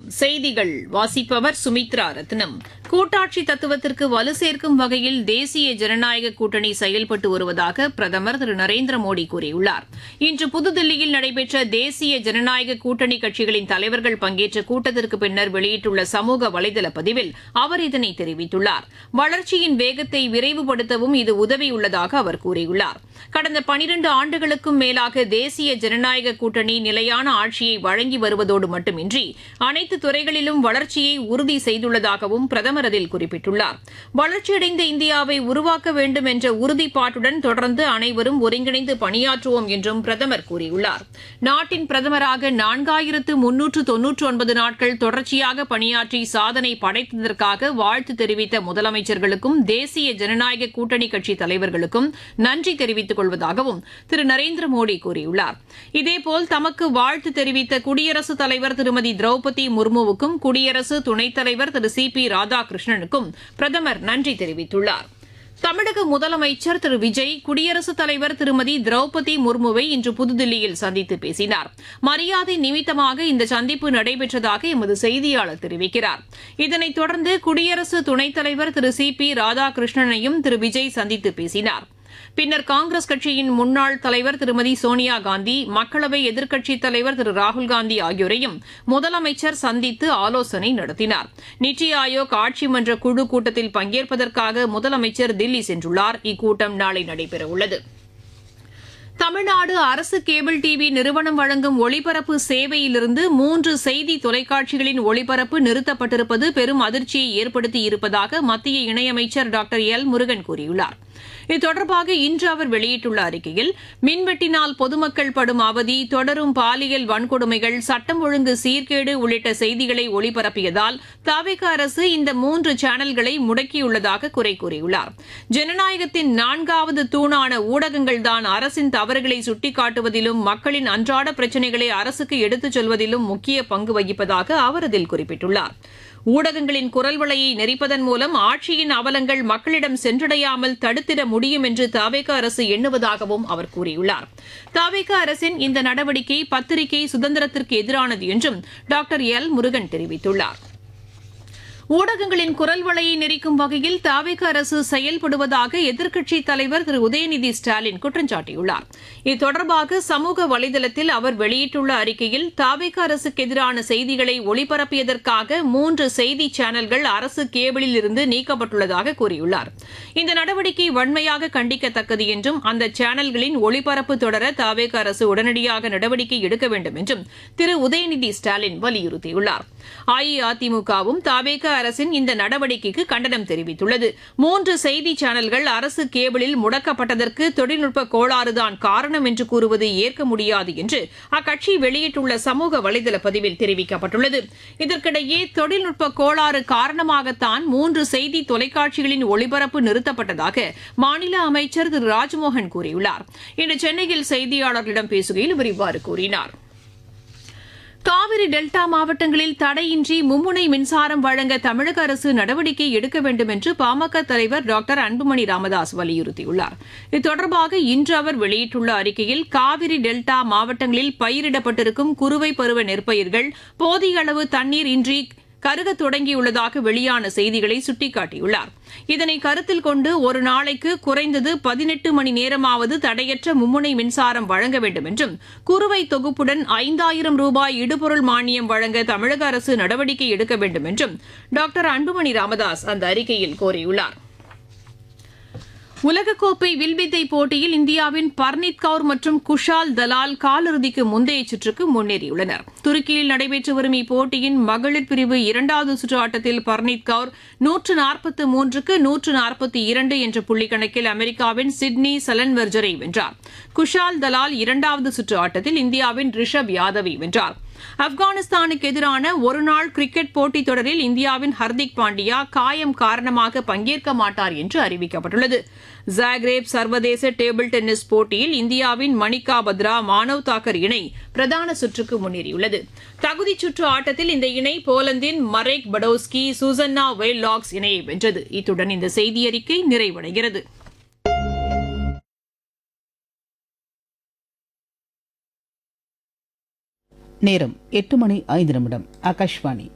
செய்திகள் வாசிப்பவர் சுமித்ரா ரத்னம் கூட்டாட்சி தத்துவத்திற்கு வலு சேர்க்கும் வகையில் தேசிய ஜனநாயக கூட்டணி செயல்பட்டு வருவதாக பிரதமர் திரு நரேந்திர மோடி கூறியுள்ளார் இன்று புதுதில்லியில் நடைபெற்ற தேசிய ஜனநாயக கூட்டணி கட்சிகளின் தலைவர்கள் பங்கேற்ற கூட்டத்திற்கு பின்னர் வெளியிட்டுள்ள சமூக வலைதள பதிவில் அவர் இதனை தெரிவித்துள்ளார் வளர்ச்சியின் வேகத்தை விரைவுபடுத்தவும் இது உதவியுள்ளதாக அவர் கூறியுள்ளார் கடந்த பனிரண்டு ஆண்டுகளுக்கும் மேலாக தேசிய ஜனநாயக கூட்டணி நிலையான ஆட்சியை வழங்கி வருவதோடு மட்டுமின்றி அனைத்து துறைகளிலும் வளர்ச்சியை உறுதி செய்துள்ளதாகவும் பிரதமர் அதில் குறிப்பிட்டுள்ளார் வளர்ச்சியடைந்த இந்தியாவை உருவாக்க வேண்டும் என்ற உறுதிப்பாட்டுடன் தொடர்ந்து அனைவரும் ஒருங்கிணைந்து பணியாற்றுவோம் என்றும் பிரதமர் கூறியுள்ளார் நாட்டின் பிரதமராக நான்காயிரத்து முன்னூற்று தொன்னூற்று ஒன்பது நாட்கள் தொடர்ச்சியாக பணியாற்றி சாதனை படைத்ததற்காக வாழ்த்து தெரிவித்த முதலமைச்சர்களுக்கும் தேசிய ஜனநாயக கூட்டணி கட்சி தலைவர்களுக்கும் நன்றி தெரிவித்துக் கொள்வதாகவும் திரு நரேந்திர மோடி கூறியுள்ளார் இதேபோல் தமக்கு வாழ்த்து தெரிவித்த குடியரசுத் தலைவர் திருமதி திரௌபதி முர்முவுக்கும் குடியரசு துணைத் தலைவர் திரு சி பி ராதாகிருஷ்ணனுக்கும் பிரதமர் நன்றி தெரிவித்துள்ளார் தமிழக முதலமைச்சர் திரு விஜய் குடியரசுத் தலைவர் திருமதி திரௌபதி முர்முவை இன்று புதுதில்லியில் சந்தித்து பேசினார் மரியாதை நிமித்தமாக இந்த சந்திப்பு நடைபெற்றதாக எமது செய்தியாளர் தெரிவிக்கிறார் இதனைத் தொடர்ந்து குடியரசு துணைத் தலைவர் திரு சி பி ராதாகிருஷ்ணனையும் திரு விஜய் சந்தித்து பேசினார் பின்னர் காங்கிரஸ் கட்சியின் முன்னாள் தலைவர் திருமதி சோனியா காந்தி மக்களவை எதிர்க்கட்சித் தலைவர் திரு ராகுல்காந்தி ஆகியோரையும் முதலமைச்சர் சந்தித்து ஆலோசனை நடத்தினார் நித்தி ஆயோக் ஆட்சி மன்ற குழு கூட்டத்தில் பங்கேற்பதற்காக முதலமைச்சர் தில்லி சென்றுள்ளார் இக்கூட்டம் நாளை நடைபெறவுள்ளது தமிழ்நாடு அரசு கேபிள் டிவி நிறுவனம் வழங்கும் ஒளிபரப்பு சேவையிலிருந்து மூன்று செய்தி தொலைக்காட்சிகளின் ஒளிபரப்பு நிறுத்தப்பட்டிருப்பது பெரும் அதிர்ச்சியை ஏற்படுத்தியிருப்பதாக மத்திய இணையமைச்சர் டாக்டர் எல் முருகன் கூறியுள்ளார் இது தொடர்பாக இன்று அவர் வெளியிட்டுள்ள அறிக்கையில் மின்வெட்டினால் பொதுமக்கள் படும் அவதி தொடரும் பாலியல் வன்கொடுமைகள் சட்டம் ஒழுங்கு சீர்கேடு உள்ளிட்ட செய்திகளை ஒளிபரப்பியதால் தவிக அரசு இந்த மூன்று சேனல்களை முடக்கியுள்ளதாக குறை கூறியுள்ளார் ஜனநாயகத்தின் நான்காவது தூணான ஊடகங்கள்தான் அரசின் தவறுகளை சுட்டிக்காட்டுவதிலும் மக்களின் அன்றாட பிரச்சினைகளை அரசுக்கு எடுத்துச் சொல்வதிலும் முக்கிய பங்கு வகிப்பதாக அவர் அதில் குறிப்பிட்டுள்ளார் ஊடகங்களின் குரல் வலையை நெறிப்பதன் மூலம் ஆட்சியின் அவலங்கள் மக்களிடம் சென்றடையாமல் தடுத்திட முடியும் என்று தாவேக அரசு எண்ணுவதாகவும் அவர் கூறியுள்ளார் தாவேக அரசின் இந்த நடவடிக்கை பத்திரிகை சுதந்திரத்திற்கு எதிரானது என்றும் டாக்டர் எல் முருகன் தெரிவித்துள்ளார் ஊடகங்களின் குரல் வலையை நெறிக்கும் வகையில் தாவேக அரசு செயல்படுவதாக எதிர்க்கட்சித் தலைவர் திரு உதயநிதி ஸ்டாலின் குற்றம் சாட்டியுள்ளார் இது தொடர்பாக சமூக வலைதளத்தில் அவர் வெளியிட்டுள்ள அறிக்கையில் தாவேக அரசுக்கு எதிரான செய்திகளை ஒளிபரப்பியதற்காக மூன்று செய்தி சேனல்கள் அரசு கேபிளில் இருந்து நீக்கப்பட்டுள்ளதாக கூறியுள்ளார் இந்த நடவடிக்கை வன்மையாக கண்டிக்கத்தக்கது என்றும் அந்த சேனல்களின் ஒளிபரப்பு தொடர தாவேக அரசு உடனடியாக நடவடிக்கை எடுக்க வேண்டும் என்றும் திரு உதயநிதி ஸ்டாலின் வலியுறுத்தியுள்ளார் அஇஅதிமுகவும் தாவேக அரசின் இந்த நடவடிக்கைக்கு கண்டனம் தெரிவித்துள்ளது மூன்று செய்தி சேனல்கள் அரசு கேபிளில் முடக்கப்பட்டதற்கு தொழில்நுட்ப கோளாறுதான் காரணம் என்று கூறுவது ஏற்க முடியாது என்று அக்கட்சி வெளியிட்டுள்ள சமூக வலைதள பதிவில் தெரிவிக்கப்பட்டுள்ளது இதற்கிடையே தொழில்நுட்ப கோளாறு காரணமாகத்தான் மூன்று செய்தி தொலைக்காட்சிகளின் ஒளிபரப்பு நிறுத்தப்பட்டதாக மாநில அமைச்சர் திரு ராஜ்மோகன் கூறியுள்ளார் இன்று சென்னையில் செய்தியாளர்களிடம் பேசுகையில் அவர் இவ்வாறு கூறினார் காவிரி டெல்டா மாவட்டங்களில் தடையின்றி மும்முனை மின்சாரம் வழங்க தமிழக அரசு நடவடிக்கை எடுக்க வேண்டும் என்று பாமக தலைவர் டாக்டர் அன்புமணி ராமதாஸ் வலியுறுத்தியுள்ளார் இது தொடர்பாக இன்று அவர் வெளியிட்டுள்ள அறிக்கையில் காவிரி டெல்டா மாவட்டங்களில் பயிரிடப்பட்டிருக்கும் குறுவை பருவ நெற்பயிர்கள் போதிய அளவு தண்ணீர் இன்றி கருக தொடங்கியுள்ளதாக வெளியான செய்திகளை சுட்டிக்காட்டியுள்ளார் இதனை கருத்தில் கொண்டு ஒரு நாளைக்கு குறைந்தது பதினெட்டு மணி நேரமாவது தடையற்ற மும்முனை மின்சாரம் வழங்க வேண்டும் என்றும் குறுவை தொகுப்புடன் ஐந்தாயிரம் ரூபாய் இடுபொருள் மானியம் வழங்க தமிழக அரசு நடவடிக்கை எடுக்க வேண்டும் என்றும் டாக்டர் அன்புமணி ராமதாஸ் அந்த அறிக்கையில் கோரியுள்ளார் உலகக்கோப்பை வில்வித்தை போட்டியில் இந்தியாவின் பர்னீத் கவுர் மற்றும் குஷால் தலால் காலிறுதிக்கு முந்தைய சுற்றுக்கு முன்னேறியுள்ளனர் துருக்கியில் நடைபெற்று வரும் இப்போட்டியின் மகளிர் பிரிவு இரண்டாவது சுற்று ஆட்டத்தில் பர்னீத் கவுர் நூற்று நாற்பத்து மூன்றுக்கு நூற்று நாற்பத்தி இரண்டு என்ற புள்ளிக்கணக்கில் அமெரிக்காவின் சிட்னி சலன்வெர்ஜரை வென்றார் குஷால் தலால் இரண்டாவது சுற்று ஆட்டத்தில் இந்தியாவின் ரிஷப் யாதவை வென்றார் ஆப்கானிஸ்தானுக்கு எதிரான ஒருநாள் கிரிக்கெட் போட்டித் தொடரில் இந்தியாவின் ஹர்திக் பாண்டியா காயம் காரணமாக பங்கேற்க மாட்டார் என்று அறிவிக்கப்பட்டுள்ளது ஜாக்ரேப் சர்வதேச டேபிள் டென்னிஸ் போட்டியில் இந்தியாவின் மணிகா பத்ரா மானவ் தாக்கர் இணை பிரதான சுற்றுக்கு முன்னேறியுள்ளது தகுதிச் சுற்று ஆட்டத்தில் இந்த இணை போலந்தின் மரேக் படோஸ்கி சூசன்னா வெயில்லாக்ஸ் இணையை வென்றது இத்துடன் இந்த செய்தியறிக்கை நிறைவடைகிறது நேரம் எட்டு மணி ஐந்து நிமிடம் ஆகாஷ்வாணி